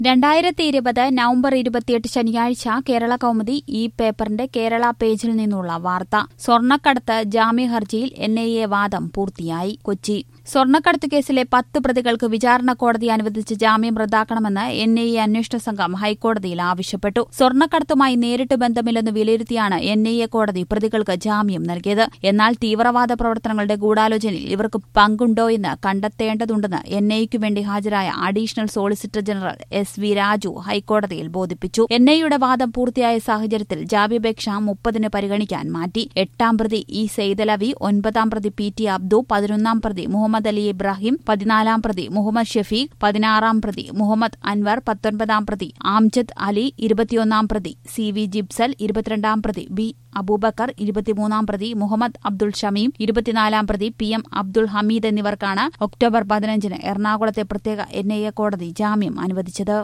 രണ്ടായിരത്തി ഇരുപത് നവംബർ ഇരുപത്തിയെട്ട് ശനിയാഴ്ച കേരള കൗമുദി ഈ പേപ്പറിന്റെ കേരള പേജിൽ നിന്നുള്ള വാർത്ത സ്വർണ്ണക്കടത്ത് ജാമ്യ ഹർജിയിൽ എൻ ഐ എ വാദം പൂർത്തിയായി കൊച്ചി സ്വർണ്ണക്കടത്ത് കേസിലെ പത്ത് പ്രതികൾക്ക് വിചാരണ കോടതി അനുവദിച്ച ജാമ്യം റദ്ദാക്കണമെന്ന് എൻ ഐ എ അന്വേഷണ സംഘം ഹൈക്കോടതിയിൽ ആവശ്യപ്പെട്ടു സ്വർണ്ണക്കടത്തുമായി നേരിട്ട് ബന്ധമില്ലെന്ന് വിലയിരുത്തിയാണ് എൻ ഐ എ കോടതി പ്രതികൾക്ക് ജാമ്യം നൽകിയത് എന്നാൽ തീവ്രവാദ പ്രവർത്തനങ്ങളുടെ ഗൂഢാലോചനയിൽ ഇവർക്ക് പങ്കുണ്ടോയെന്ന് കണ്ടെത്തേണ്ടതുണ്ടെന്ന് എൻ ഐക്ക് വേണ്ടി ഹാജരായ additional solicitor general S V Raju ഹൈക്കോടതിയിൽ ബോധിപ്പിച്ചു എൻ ഐയുടെ വാദം പൂർത്തിയായ സാഹചര്യത്തിൽ ജാമ്യാപേക്ഷ മുപ്പതിന് പരിഗണിക്കാൻ മാറ്റി എട്ടാം പ്രതി ഇ സെയ്തലവി ഒൻപതാം പ്രതി പി ടി അബ്ദു പതിനൊന്നാം പ്രതി മുഹമ്മദ് അലി ഇബ്രാഹിം പതിനാലാം പ്രതി മുഹമ്മദ് ഷഫീഖ് പതിനാറാം പ്രതി മുഹമ്മദ് അൻവർ പത്തൊൻപതാം പ്രതി ആംജദ് അലി ഇരുപത്തിയൊന്നാം പ്രതി സി വി ജിബ്സൽ ഇരുപത്തിരണ്ടാം പ്രതി ബി അബൂബക്കർ ഇരുപത്തിമൂന്നാം പ്രതി മുഹമ്മദ് അബ്ദുൾ ഷമീം ഇരുപത്തിനാലാം പ്രതി പി എം അബ്ദുൾ ഹമീദ് എന്നിവർക്കാണ് ഒക്ടോബർ പതിനഞ്ചിന് എറണാകുളത്തെ പ്രത്യേക എൻ ഐ എ കോടതി ജാമ്യം അനുവദിച്ചത്